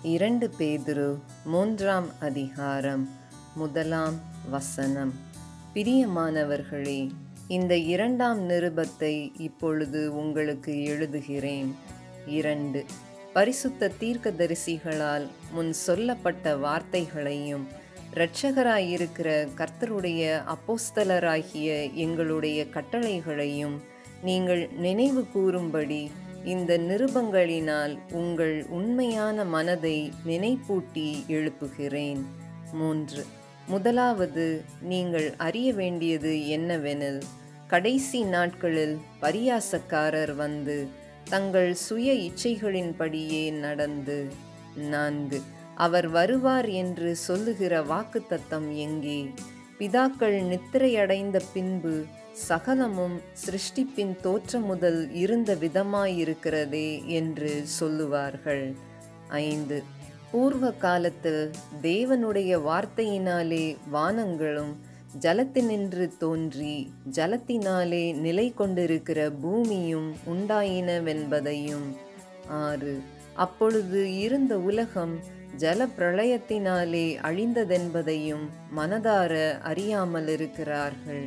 இரண்டு பேதுரு மூன்றாம் அதிகாரம் முதலாம் வசனம் பிரியமானவர்களே இந்த இரண்டாம் நிருபத்தை இப்பொழுது உங்களுக்கு எழுதுகிறேன் இரண்டு பரிசுத்த தீர்க்கதரிசிகளால் முன் சொல்லப்பட்ட வார்த்தைகளையும் இரட்சகராயிருக்கிற கர்த்தருடைய அப்போஸ்தலராகிய எங்களுடைய கட்டளைகளையும் நீங்கள் நினைவு கூறும்படி இந்த நிருபங்களினால் உங்கள் உண்மையான மனதை நினைப்பூட்டி எழுப்புகிறேன் மூன்று முதலாவது நீங்கள் அறிய வேண்டியது என்னவெனில் கடைசி நாட்களில் பரியாசக்காரர் வந்து தங்கள் சுய இச்சைகளின்படியே நடந்து நான்கு அவர் வருவார் என்று சொல்லுகிற வாக்குத்தத்தம் எங்கே பிதாக்கள் நித்திரையடைந்த பின்பு சகலமும் சிருஷ்டிப்பின் தோற்றம் முதல் இருந்த விதமாயிருக்கிறதே என்று சொல்லுவார்கள் ஐந்து பூர்வ காலத்தில் தேவனுடைய வார்த்தையினாலே வானங்களும் ஜலத்தினின்று தோன்றி ஜலத்தினாலே நிலை கொண்டிருக்கிற பூமியும் உண்டாயினவென்பதையும் ஆறு அப்பொழுது இருந்த உலகம் ஜல பிரளயத்தினாலே அழிந்ததென்பதையும் மனதார அறியாமல் இருக்கிறார்கள்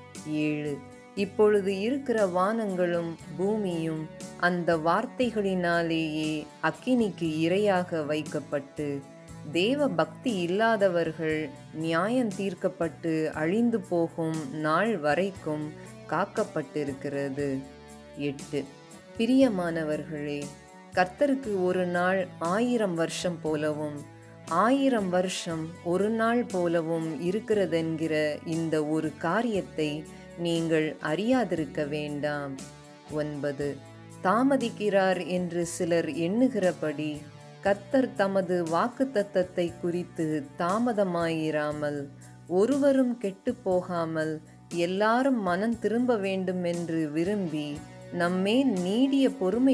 ஏழு இப்பொழுது இருக்கிற வானங்களும் பூமியும் அந்த வார்த்தைகளினாலேயே அக்கினிக்கு இரையாக வைக்கப்பட்டு தேவ பக்தி இல்லாதவர்கள் நியாயம் தீர்க்கப்பட்டு அழிந்து போகும் நாள் வரைக்கும் காக்கப்பட்டிருக்கிறது எட்டு பிரியமானவர்களே கர்த்தருக்கு ஒரு நாள் ஆயிரம் வருஷம் போலவும் ஆயிரம் வருஷம் ஒரு நாள் போலவும் இருக்கிறதென்கிற இந்த ஒரு காரியத்தை நீங்கள் அறியாதிருக்க வேண்டாம் ஒன்பது தாமதிக்கிறார் என்று சிலர் எண்ணுகிறபடி கர்த்தர் தமது வாக்குத்தத்தத்தை குறித்து தாமதமாயிராமல் ஒருவரும் கெட்டு போகாமல் எல்லாரும் மனம் திரும்ப வேண்டும் என்று விரும்பி நம்மே நீடிய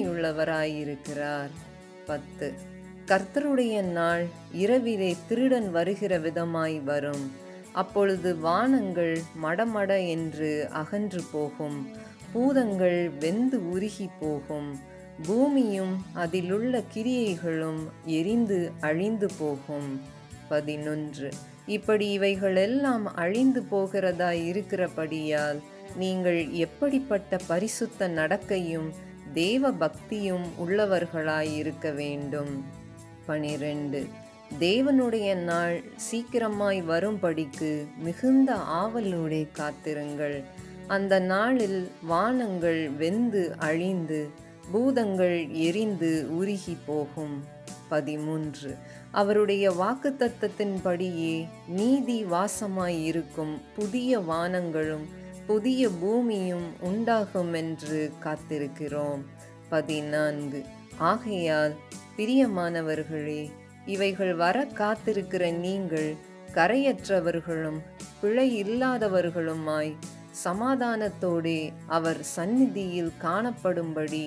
பொறுமையுள்ளவராயிருக்கிறார் பத்து கர்த்தருடைய நாள் இரவிலே திருடன் வருகிற விதமாய் வரும் அப்பொழுது வானங்கள் மடமட என்று அகன்று போகும் பூதங்கள் வெந்து உருகி போகும் பூமியும் அதிலுள்ள கிரியைகளும் எரிந்து அழிந்து போகும் பதினொன்று இப்படி இவைகளெல்லாம் அழிந்து போகிறதா இருக்கிறபடியால் நீங்கள் எப்படிப்பட்ட பரிசுத்த நடக்கையும் தேவ பக்தியும் உள்ளவர்களாயிருக்க வேண்டும் பனிரெண்டு தேவனுடைய நாள் சீக்கிரமாய் வரும்படிக்கு மிகுந்த ஆவலோடே காத்திருங்கள் அந்த நாளில் வானங்கள் வெந்து அழிந்து பூதங்கள் எரிந்து உருகி போகும் பதிமூன்று அவருடைய வாக்குத்தத்தத்தின்படியே நீதி வாசமாய் இருக்கும் புதிய வானங்களும் புதிய பூமியும் உண்டாகும் என்று காத்திருக்கிறோம் பதினான்கு ஆகையால் பிரியமானவர்களே இவைகள் வர காத்திருக்கிற நீங்கள் கரையற்றவர்களும் பிழை இல்லாதவர்களுமாய் சமாதானத்தோடே அவர் சந்நிதியில் காணப்படும்படி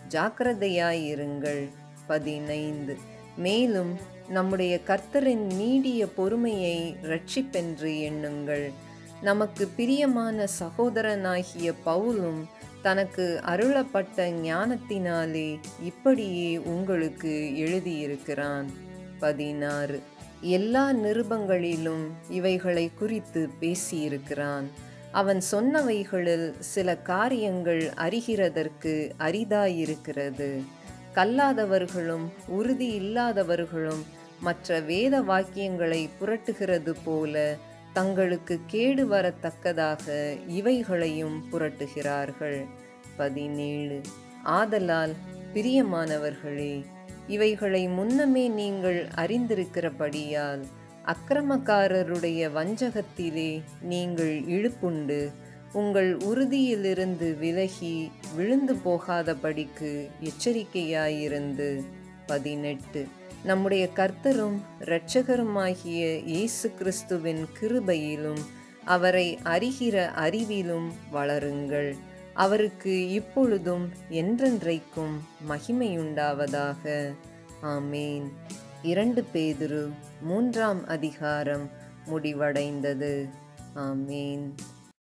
ஜாக்கிரதையாயிருங்கள் பதினைந்து மேலும் நம்முடைய கர்த்தரின் நீடிய பொறுமையை ரட்சிப்பென்று எண்ணுங்கள் நமக்கு பிரியமான சகோதரனாகிய பவுலும் தனக்கு அருளப்பட்ட ஞானத்தினாலே இப்படியே உங்களுக்கு எழுதியிருக்கிறான் பதினாறு எல்லா நிருபங்களிலும் இவைகளை குறித்து பேசியிருக்கிறான் அவன் சொன்னவைகளில் சில காரியங்கள் அறிகிறதற்கு அரிதாயிருக்கிறது கல்லாதவர்களும் உறுதி இல்லாதவர்களும் மற்ற வேத வாக்கியங்களை புரட்டுகிறது போல தங்களுக்கு கேடு வரத்தக்கதாக இவைகளையும் புரட்டுகிறார்கள் பதினேழு ஆதலால் பிரியமானவர்களே இவைகளை முன்னமே நீங்கள் அறிந்திருக்கிறபடியால் அக்கிரமக்காரருடைய வஞ்சகத்திலே நீங்கள் இழுப்புண்டு உங்கள் உறுதியிலிருந்து விலகி விழுந்து போகாதபடிக்கு எச்சரிக்கையாயிருந்து பதினெட்டு நம்முடைய கர்த்தரும் இரட்சகருமாகிய இயேசு கிறிஸ்துவின் கிருபையிலும் அவரை அறிகிற அறிவிலும் வளருங்கள் அவருக்கு இப்பொழுதும் என்றென்றைக்கும் மகிமையுண்டாவதாக ஆமேன் இரண்டு பேதுரு மூன்றாம் அதிகாரம் முடிவடைந்தது ஆமேன்